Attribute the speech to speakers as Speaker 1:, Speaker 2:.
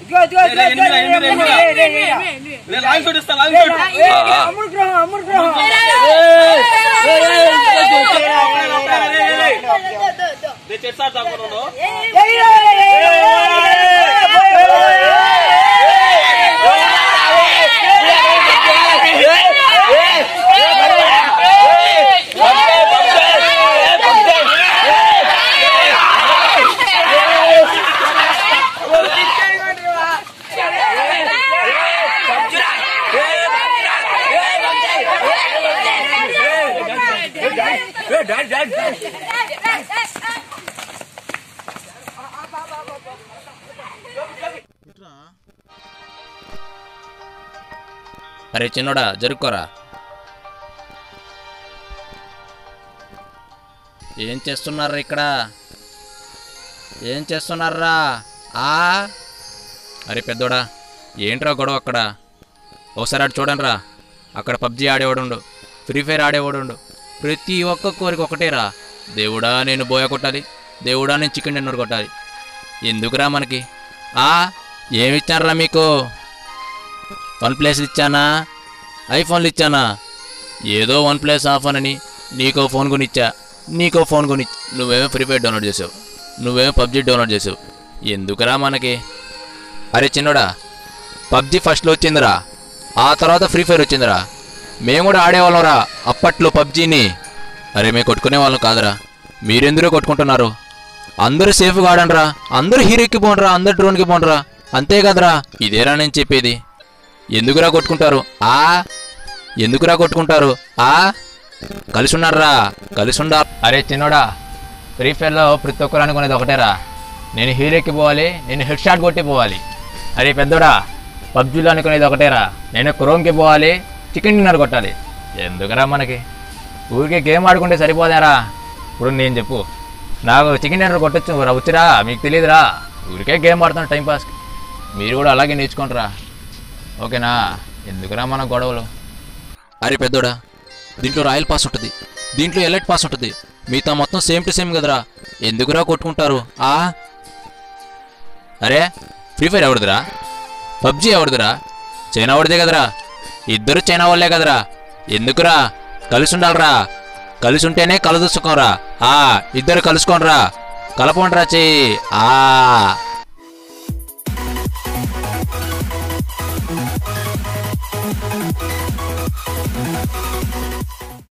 Speaker 1: ఇదిగో, ఇదిగో, ఇదిగో,
Speaker 2: రే, ఎనిమిదిరా,
Speaker 1: ఇదిగో,
Speaker 2: ఎనిమిదిరా,
Speaker 1: ఇదిగో,
Speaker 2: ఎనిమిదిరా.
Speaker 1: ఇదిగో, ఇదిగో, ఇదిగో.
Speaker 2: నేను లాంగ్ షూట్ ఇస్తా లాంగ్ షూట్
Speaker 1: ఏ, ఏ, అమ్ముడు గ్రహం అమ్ముడు గ్రహం
Speaker 2: నేను చెట్టు సార్ తప్పకుండా
Speaker 3: అరే చిన్నోడా జరుక్కోరా ఏం చేస్తున్నారా ఇక్కడ ఏం చేస్తున్నారా ఆ అరే పెద్దోడా ఏంట్రా గొడవ అక్కడ ఒకసారి అటు చూడండిరా అక్కడ పబ్జి ఆడేవాడుండు ఫ్రీ ఫైర్ ఆడేవాడుండు ప్రతి ఒక్క కోరిక ఒకటేరా దేవుడా నేను బోయ కొట్టాలి దేవుడా నేను చికెన్ డిన్నర్ కొట్టాలి ఎందుకురా మనకి ఆ ఏమిచ్చారా మీకు వన్ ప్లస్ ఇచ్చానా ఐఫోన్లు ఇచ్చానా ఏదో వన్ ప్లస్ ఆఫ్ అని నీకో ఫోన్ కొనిచ్చా నీకో ఫోన్ కొని నువ్వేమో ఫ్రీ ఫైర్ డౌన్లోడ్ చేసావు నువ్వేమో పబ్జి డౌన్లోడ్ చేసావు ఎందుకురా మనకి అరే చిన్నోడా పబ్జి ఫస్ట్లో వచ్చిందిరా ఆ తర్వాత ఫ్రీ ఫైర్ వచ్చిందిరా మేము కూడా ఆడేవాళ్ళంరా అప్పట్లో పబ్జీని అరే మేము కొట్టుకునే వాళ్ళం కాదురా మీరెందరూ కొట్టుకుంటున్నారు అందరూ సేఫ్గా ఆడండ్రా అందరూ హీరోకి పోండ్రా అందరు డ్రోన్కి పోండ్రా అంతే కదరా ఇదేరా నేను చెప్పేది ఎందుకురా కొట్టుకుంటారు ఆ ఎందుకురా కొట్టుకుంటారు ఆ కలిసి ఉన్నారా కలిసి ఉండా అరే చిన్నోడా ఫ్రీ ఫైర్లో ప్రతి ఒక్కరు అనుకునేది ఒకటేరా నేను హీరోకి పోవాలి నేను హెడ్ షాట్ కొట్టి పోవాలి అరే పెద్దోడా పబ్జీలో అనుకునేది ఒకటేరా నేను క్రోమ్కి పోవాలి చికెన్ డిన్నర్ కొట్టాలి ఎందుకురా మనకి ఊరికే గేమ్ ఆడుకుంటే సరిపోదారా ఇప్పుడు నేను చెప్పు నాకు చికెన్ డిన్నర్ కొట్టచ్చు రా వచ్చిరా మీకు తెలియదురా ఊరికే గేమ్ ఆడుతాను టైంపాస్కి మీరు కూడా అలాగే నేర్చుకుంటారా ఓకేనా ఎందుకురా మన గొడవలు అరే పెద్దోడా దీంట్లో రాయల్ పాస్ ఉంటుంది దీంట్లో ఎలర్ట్ పాస్ ఉంటుంది మిగతా మొత్తం సేమ్ టు సేమ్ కదరా ఎందుకురా కొట్టుకుంటారు ఆ అరే ఫ్రీ ఫైర్ ఎవరిదిరా పబ్జి ఎవరిదిరా చైనా వాడిదే కదరా ఇద్దరు చైనా వాళ్ళే కదరా ఎందుకురా కలిసి ఉండాలరా కలిసి ఉంటేనే కలదుసుకోరా ఆ ఇద్దరు కలుసుకోనరా కలపండిరా చెయ్యి ఆ